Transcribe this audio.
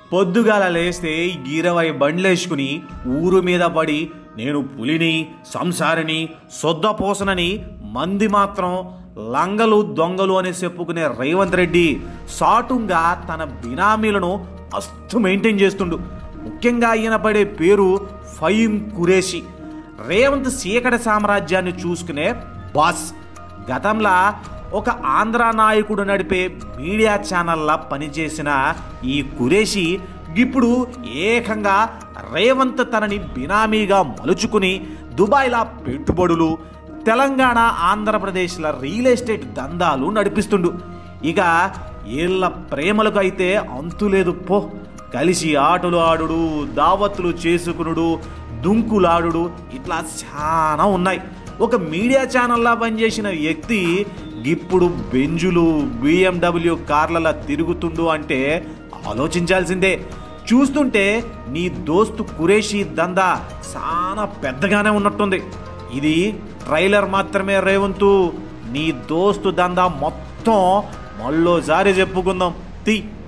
పొద్దుగాల లేస్తే ఇరవై బండ్లేసుకుని ఊరు మీద పడి నేను పులిని సంసారిని సొద్దపోసనని మంది మాత్రం లంగలు దొంగలు అని చెప్పుకునే రేవంత్ రెడ్డి సాటుగా తన బినామీలను మస్తు మెయింటైన్ చేస్తుండు ముఖ్యంగా ఈయన పడే పేరు ఫయీం కురేషి రేవంత్ సీకటి సామ్రాజ్యాన్ని చూసుకునే బాస్ గతంలో ఒక ఆంధ్ర నాయకుడు నడిపే మీడియా ఛానల్లా పనిచేసిన ఈ కురేషి ఇప్పుడు ఏకంగా రేవంత్ తనని బినామీగా మలుచుకుని దుబాయ్లా పెట్టుబడులు తెలంగాణ ఆంధ్రప్రదేశ్ల రియల్ ఎస్టేట్ దందాలు నడిపిస్తుండు ఇక వీళ్ళ ప్రేమలకు అయితే అంతులేదు పో కలిసి ఆటలు ఆడుడు దావత్తులు చేసుకునుడు దుంకులాడుడు ఇట్లా చాలా ఉన్నాయి ఒక మీడియా ఛానల్లా పనిచేసిన వ్యక్తి ఇప్పుడు బెంజులు బిఎండబ్ల్యూ కార్లలా తిరుగుతుండు అంటే ఆలోచించాల్సిందే చూస్తుంటే నీ దోస్తు కురేషి దందా చాలా పెద్దగానే ఉన్నట్టుంది ఇది ట్రైలర్ మాత్రమే రేవంతు నీ దోస్తు దందా మొత్తం మళ్ళోసారి చెప్పుకుందాం తీ